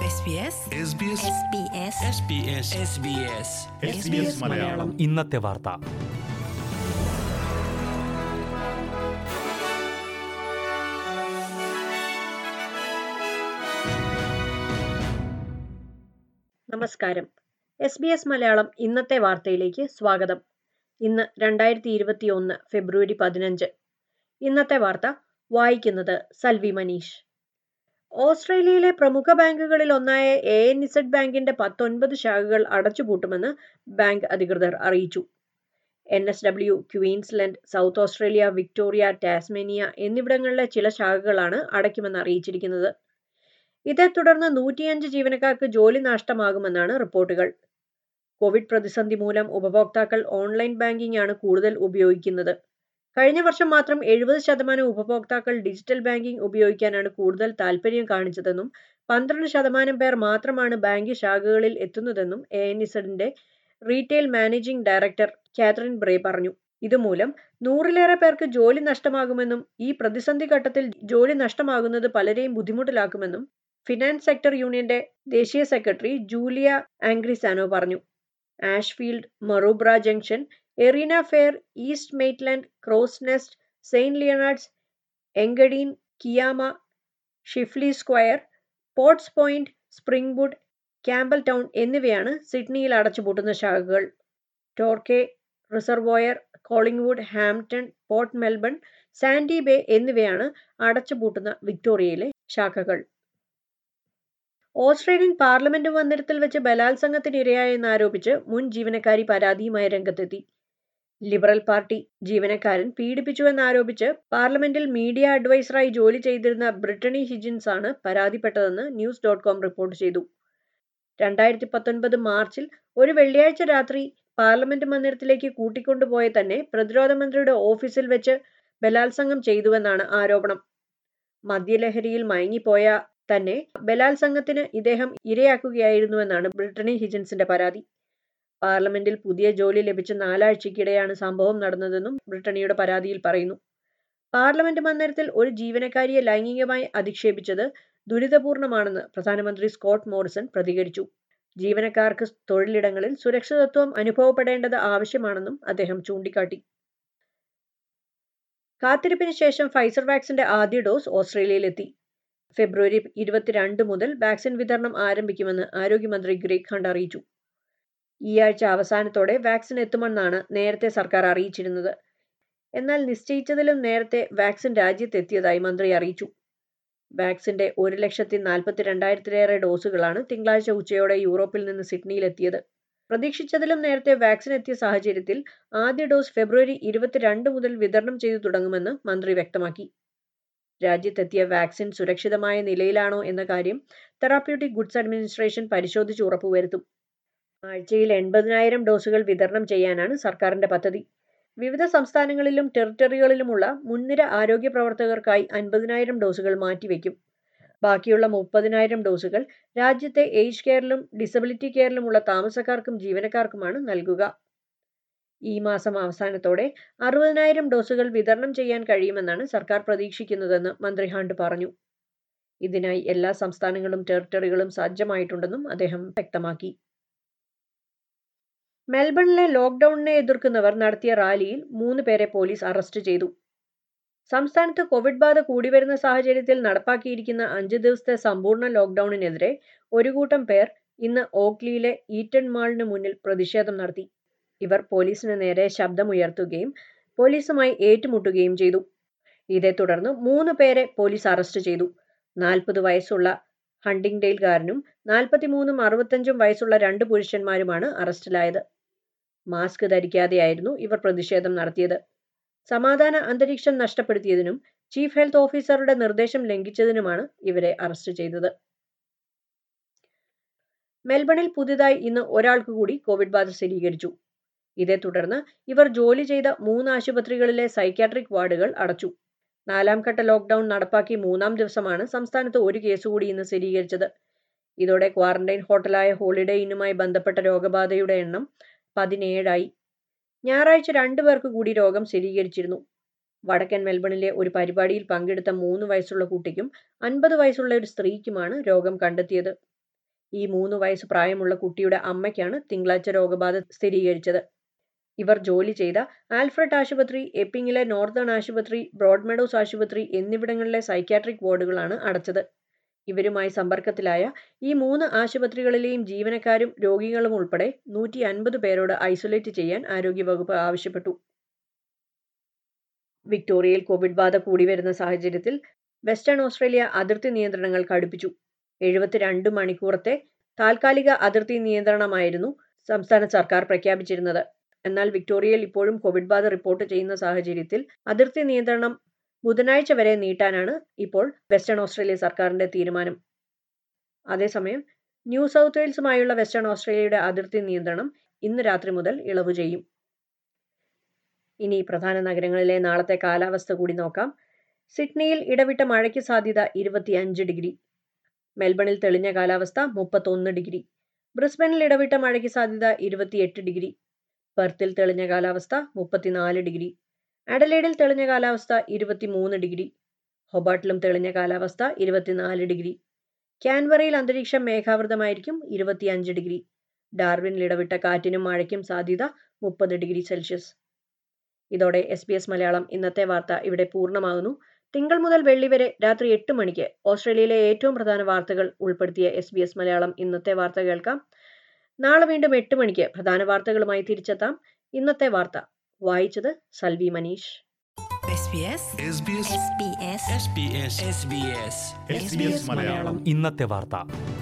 SBS SBS SBS SBS SBS SBS Malayalam ഇന്നത്തെ വാർത്ത നമസ്കാരം എസ് ബി എസ് മലയാളം ഇന്നത്തെ വാർത്തയിലേക്ക് സ്വാഗതം ഇന്ന് രണ്ടായിരത്തി ഇരുപത്തി ഒന്ന് ഫെബ്രുവരി പതിനഞ്ച് ഇന്നത്തെ വാർത്ത വായിക്കുന്നത് സൽവി മനീഷ് ഓസ്ട്രേലിയയിലെ പ്രമുഖ ബാങ്കുകളിൽ ഒന്നായ എ എൻ ഇസഡ് ബാങ്കിന്റെ പത്തൊൻപത് ശാഖകൾ അടച്ചുപൂട്ടുമെന്ന് ബാങ്ക് അധികൃതർ അറിയിച്ചു N S W Queensland South Australia Victoria Tasmania എന്നിവിടങ്ങളിലെ ചില ശാഖകളാണ് അടയ്ക്കുമെന്ന് അറിയിച്ചിരിക്കുന്നത് ഇതേ തുടർന്ന് നൂറ്റിയഞ്ച് ജീവനക്കാർക്ക് ജോലി നഷ്ടമാകുമെന്നാണ് റിപ്പോർട്ടുകൾ കോവിഡ് പ്രതിസന്ധി മൂലം ഉപഭോക്താക്കൾ ഓൺലൈൻ ബാങ്കിംഗ് ആണ് കൂടുതൽ ഉപയോഗിക്കുന്നത് കഴിഞ്ഞ വർഷം മാത്രം എഴുപത് ശതമാനം ഉപഭോക്താക്കൾ ഡിജിറ്റൽ ബാങ്കിംഗ് ഉപയോഗിക്കാനാണ് കൂടുതൽ താൽപര്യം കാണിച്ചതെന്നും പന്ത്രണ്ട് ശതമാനം പേർ മാത്രമാണ് ബാങ്ക് ശാഖകളിൽ എത്തുന്നതെന്നും എ എൻ ഇസഡിന്റെ retail managing director Catherine Bray പറഞ്ഞു ഇതുമൂലം നൂറിലേറെ പേർക്ക് ജോലി നഷ്ടമാകുമെന്നും ഈ പ്രതിസന്ധി ഘട്ടത്തിൽ ജോലി നഷ്ടമാകുന്നത് പലരെയും ബുദ്ധിമുട്ടിലാക്കുമെന്നും ഫിനാൻസ് സെക്ടർ യൂണിയന്റെ ദേശീയ സെക്രട്ടറി ജൂലിയ ആംഗ്രിസാനോ പറഞ്ഞു Ashfield Maroubra Junction Erina Fair East Maitland Crows Nest Saint Leonards Engadine Kiama Chifley Square Potts Point Springwood Campbelltown എന്നിവയാണ് സിഡ്നിയിൽ അടച്ചുപൂട്ടുന്ന ശാഖകൾ Torquay Reservoir Collingwood Hampton Port Melbourne Sandy Bay എന്നിവയാണ് അടച്ചുപൂട്ടുന്ന വിക്ടോറിയയിലെ ശാഖകൾ Australian parliament മന്ദിരത്തിൽ വെച്ച് ബലാത്സംഗത്തിന് ഇരയായെന്നാരോപിച്ച് മുൻ ജീവനക്കാരി പരാതിയുമായി രംഗത്തെത്തി ലിബറൽ പാർട്ടി ജീവനക്കാരൻ പീഡിപ്പിച്ചുവെന്നാരോപിച്ച് പാർലമെന്റിൽ മീഡിയ അഡ്വൈസറായി ജോലി ചെയ്തിരുന്ന ബ്രിട്ടണി ഹിജിൻസ് ആണ് പരാതിപ്പെട്ടതെന്ന് ന്യൂസ് ഡോട്ട് കോം റിപ്പോർട്ട് ചെയ്തു രണ്ടായിരത്തി പത്തൊൻപത് മാർച്ചിൽ ഒരു വെള്ളിയാഴ്ച രാത്രി പാർലമെന്റ് മന്ദിരത്തിലേക്ക് കൂട്ടിക്കൊണ്ടുപോയ തന്നെ പ്രതിരോധ മന്ത്രിയുടെ ഓഫീസിൽ വെച്ച് ബലാത്സംഗം ചെയ്തുവെന്നാണ് ആരോപണം മദ്യലഹരിയിൽ മയങ്ങിപ്പോയ തന്നെ ബലാത്സംഗത്തിന് ഇദ്ദേഹം ഇരയാക്കുകയായിരുന്നുവെന്നാണ് ബ്രിട്ടണി ഹിജൻസിന്റെ പരാതി പാർലമെന്റിൽ പുതിയ ജോലി ലഭിച്ച നാലാഴ്ചയ്ക്കിടെയാണ് സംഭവം നടന്നതെന്നും ബ്രിട്ടണിയുടെ പരാതിയിൽ പറയുന്നു പാർലമെന്റ് മന്ദിരത്തിൽ ഒരു ജീവനക്കാരിയെ ലൈംഗികമായി അധിക്ഷേപിച്ചത് ദുരിതപൂർണമാണെന്ന് പ്രധാനമന്ത്രി സ്കോട്ട് മോറിസൺ പ്രതികരിച്ചു ജീവനക്കാർക്ക് തൊഴിലിടങ്ങളിൽ സുരക്ഷിതത്വം അനുഭവപ്പെടേണ്ടത് ആവശ്യമാണെന്നും അദ്ദേഹം ചൂണ്ടിക്കാട്ടി കാത്തിരിപ്പിന് ശേഷം ഫൈസർ വാക്സിന്റെ ആദ്യ ഡോസ് ഓസ്ട്രേലിയയിലെത്തി ഫെബ്രുവരി ഇരുപത്തിരണ്ട് മുതൽ വാക്സിൻ വിതരണം ആരംഭിക്കുമെന്ന് ആരോഗ്യമന്ത്രി ഗ്രേഗ് ഹണ്ട് അറിയിച്ചു ഈ ആഴ്ച അവസാനത്തോടെ വാക്സിൻ എത്തുമെന്നാണ് നേരത്തെ സർക്കാർ അറിയിച്ചിരുന്നത് എന്നാൽ നിശ്ചയിച്ചതിലും നേരത്തെ വാക്സിൻ രാജ്യത്തെത്തിയതായി മന്ത്രി അറിയിച്ചു വാക്സിന്റെ ഒരു ലക്ഷത്തി നാൽപ്പത്തി രണ്ടായിരത്തിലേറെ ഡോസുകളാണ് തിങ്കളാഴ്ച ഉച്ചയോടെ യൂറോപ്പിൽ നിന്ന് സിഡ്നിയിലെത്തിയത് പ്രതീക്ഷിച്ചതിലും നേരത്തെ വാക്സിൻ എത്തിയ സാഹചര്യത്തിൽ ആദ്യ ഡോസ് ഫെബ്രുവരി ഇരുപത്തിരണ്ട് മുതൽ വിതരണം ചെയ്തു തുടങ്ങുമെന്ന് മന്ത്രി വ്യക്തമാക്കി രാജ്യത്തെത്തിയ വാക്സിൻ സുരക്ഷിതമായ നിലയിലാണോ എന്ന കാര്യം തെറാപ്യൂട്ടിക് ഗുഡ്സ് അഡ്മിനിസ്ട്രേഷൻ പരിശോധിച്ച് ഉറപ്പുവരുത്തും ആഴ്ചയിൽ എൺപതിനായിരം ഡോസുകൾ വിതരണം ചെയ്യാനാണ് സർക്കാരിന്റെ പദ്ധതി വിവിധ സംസ്ഥാനങ്ങളിലും ടെറിട്ടറികളിലുമുള്ള മുൻനിര ആരോഗ്യ പ്രവർത്തകർക്കായി അൻപതിനായിരം ഡോസുകൾ മാറ്റിവെക്കും ബാക്കിയുള്ള മുപ്പതിനായിരം ഡോസുകൾ രാജ്യത്തെ ഏജ് കെയറിലും ഡിസബിലിറ്റി കെയറിലുമുള്ള താമസക്കാർക്കും ജീവനക്കാർക്കുമാണ് നൽകുക ഈ മാസം അവസാനത്തോടെ അറുപതിനായിരം ഡോസുകൾ വിതരണം ചെയ്യാൻ കഴിയുമെന്നാണ് സർക്കാർ പ്രതീക്ഷിക്കുന്നതെന്ന് മന്ത്രി ഹണ്ട് പറഞ്ഞു ഇതിനായി എല്ലാ സംസ്ഥാനങ്ങളും ടെറിട്ടറികളും സജ്ജമായിട്ടുണ്ടെന്നും അദ്ദേഹം വ്യക്തമാക്കി മെൽബണിലെ ലോക്ക്ഡൌണിനെ എതിർക്കുന്നവർ നടത്തിയ റാലിയിൽ മൂന്ന് പേരെ പോലീസ് അറസ്റ്റ് ചെയ്തു സംസ്ഥാനത്ത് കോവിഡ് ബാധ കൂടിവരുന്ന സാഹചര്യത്തിൽ നടപ്പാക്കിയിരിക്കുന്ന അഞ്ച് ദിവസത്തെ സമ്പൂർണ്ണ ലോക്ക്ഡൌണിനെതിരെ ഒരു കൂട്ടം പേർ ഇന്ന് ഓക്ലിയിലെ ഈറ്റൺ മാളിന് മുന്നിൽ പ്രതിഷേധം നടത്തി ഇവർ പോലീസിന് നേരെ ശബ്ദമുയർത്തുകയും പോലീസുമായി ഏറ്റുമുട്ടുകയും ചെയ്തു ഇതേ തുടർന്ന് മൂന്ന് പേരെ പോലീസ് അറസ്റ്റ് ചെയ്തു നാൽപ്പത് വയസ്സുള്ള ഹണ്ടിങ്ഡെയിൽകാരനും നാൽപ്പത്തിമൂന്നും അറുപത്തഞ്ചും വയസ്സുള്ള രണ്ട് പുരുഷന്മാരുമാണ് അറസ്റ്റിലായത് മാസ്ക് ധരിക്കാതെയായിരുന്നു ഇവർ പ്രതിഷേധം നടത്തിയത് സമാധാന അന്തരീക്ഷം നഷ്ടപ്പെടുത്തിയതിനും ചീഫ് ഹെൽത്ത് ഓഫീസറുടെ നിർദ്ദേശം ലംഘിച്ചതിനുമാണ് ഇവരെ അറസ്റ്റ് ചെയ്തത് മെൽബണിൽ പുതുതായി ഇന്ന് ഒരാൾക്ക് കൂടി കോവിഡ് ബാധ സ്ഥിരീകരിച്ചു ഇതേ തുടർന്ന് ഇവർ ജോലി ചെയ്ത മൂന്ന് ആശുപത്രികളിലെ സൈക്യാട്രിക് വാർഡുകൾ അടച്ചു നാലാം ഘട്ട ലോക്ക്ഡൌൺ നടപ്പാക്കി മൂന്നാം ദിവസമാണ് സംസ്ഥാനത്ത് ഒരു കേസ് കൂടി ഇന്ന് സ്ഥിരീകരിച്ചത് ഇതോടെ ക്വാറന്റൈൻ ഹോട്ടലായ ഹോളിഡേ ഇന്നുമായി ബന്ധപ്പെട്ട രോഗബാധയുടെ എണ്ണം പതിനേഴായി ഞായറാഴ്ച രണ്ടു പേർക്ക് കൂടി രോഗം സ്ഥിരീകരിച്ചിരുന്നു വടക്കൻ മെൽബണിലെ ഒരു പരിപാടിയിൽ പങ്കെടുത്ത മൂന്ന് വയസ്സുള്ള കുട്ടിക്കും അൻപത് വയസ്സുള്ള ഒരു സ്ത്രീക്കുമാണ് രോഗം കണ്ടെത്തിയത് ഈ മൂന്ന് വയസ്സ് പ്രായമുള്ള കുട്ടിയുടെ അമ്മയ്ക്കാണ് തിങ്കളാഴ്ച രോഗബാധ സ്ഥിരീകരിച്ചത് ഇവർ ജോലി ചെയ്ത ആൽഫ്രഡ് ആശുപത്രി എപ്പിങ്ങിലെ നോർത്തേൺ ആശുപത്രി ബ്രോഡ്മെഡോസ് ആശുപത്രി എന്നിവിടങ്ങളിലെ സൈക്യാട്രിക് വാർഡുകളാണ് അടച്ചത് ഇവരുമായി സമ്പർക്കത്തിലായ ഈ മൂന്ന് ആശുപത്രികളിലെയും ജീവനക്കാരും രോഗികളും ഉൾപ്പെടെ നൂറ്റി അൻപത് പേരോട് ഐസൊലേറ്റ് ചെയ്യാൻ ആരോഗ്യവകുപ്പ് ആവശ്യപ്പെട്ടു വിക്ടോറിയയിൽ കോവിഡ് ബാധ കൂടി വരുന്ന സാഹചര്യത്തിൽ വെസ്റ്റേൺ ഓസ്ട്രേലിയ അതിർത്തി നിയന്ത്രണങ്ങൾ കടുപ്പിച്ചു എഴുപത്തിരണ്ട് മണിക്കൂറത്തെ താൽക്കാലിക അതിർത്തി നിയന്ത്രണമായിരുന്നു സംസ്ഥാന സർക്കാർ പ്രഖ്യാപിച്ചിരുന്നത് എന്നാൽ വിക്ടോറിയയിൽ ഇപ്പോഴും കോവിഡ് ബാധ റിപ്പോർട്ട് ചെയ്യുന്ന സാഹചര്യത്തിൽ അതിർത്തി നിയന്ത്രണം ബുധനാഴ്ച വരെ നീട്ടാനാണ് ഇപ്പോൾ വെസ്റ്റേൺ ഓസ്ട്രേലിയ സർക്കാരിന്റെ തീരുമാനം അതേസമയം ന്യൂ സൗത്ത് വെയിൽസുമായുള്ള വെസ്റ്റേൺ ഓസ്ട്രേലിയയുടെ അതിർത്തി നിയന്ത്രണം ഇന്ന് രാത്രി മുതൽ ഇളവ് ചെയ്യും ഇനി പ്രധാന നഗരങ്ങളിലെ നാളത്തെ കാലാവസ്ഥ കൂടി നോക്കാം സിഡ്നിയിൽ ഇടവിട്ട മഴയ്ക്ക് സാധ്യത ഇരുപത്തിയഞ്ച് ഡിഗ്രി മെൽബണിൽ തെളിഞ്ഞ കാലാവസ്ഥ മുപ്പത്തൊന്ന് ഡിഗ്രി ബ്രിസ്ബനിൽ ഇടവിട്ട മഴയ്ക്ക് സാധ്യത ഇരുപത്തിയെട്ട് ഡിഗ്രി പെർത്തിൽ തെളിഞ്ഞ കാലാവസ്ഥ മുപ്പത്തിനാല് ഡിഗ്രി അഡലേഡിൽ തെളിഞ്ഞ കാലാവസ്ഥ ഇരുപത്തിമൂന്ന് ഡിഗ്രി ഹൊബാട്ടിലും തെളിഞ്ഞ കാലാവസ്ഥ ഇരുപത്തിനാല് ഡിഗ്രി ക്യാൻവറയിൽ അന്തരീക്ഷം മേഘാവൃതമായിരിക്കും ഇരുപത്തിയഞ്ച് ഡിഗ്രി ഡാർവിനിൽ ഇടവിട്ട കാറ്റിനും മഴയ്ക്കും സാധ്യത മുപ്പത് ഡിഗ്രി സെൽഷ്യസ് ഇതോടെ എസ് ബി എസ് മലയാളം ഇന്നത്തെ വാർത്ത ഇവിടെ പൂർണ്ണമാകുന്നു തിങ്കൾ മുതൽ വെള്ളി വരെ രാത്രി എട്ട് മണിക്ക് ഓസ്ട്രേലിയയിലെ ഏറ്റവും പ്രധാന വാർത്തകൾ ഉൾപ്പെടുത്തിയ എസ് ബി എസ് മലയാളം ഇന്നത്തെ വാർത്ത കേൾക്കാം നാളെ വീണ്ടും എട്ട് മണിക്ക് പ്രധാന വാർത്തകളുമായി തിരിച്ചെത്താം ഇന്നത്തെ വാർത്ത വായിച്ചത് Salvi Manish SBS SBS SBS SBS SBS SBS Malayalam ഇന്നത്തെ വാർത്ത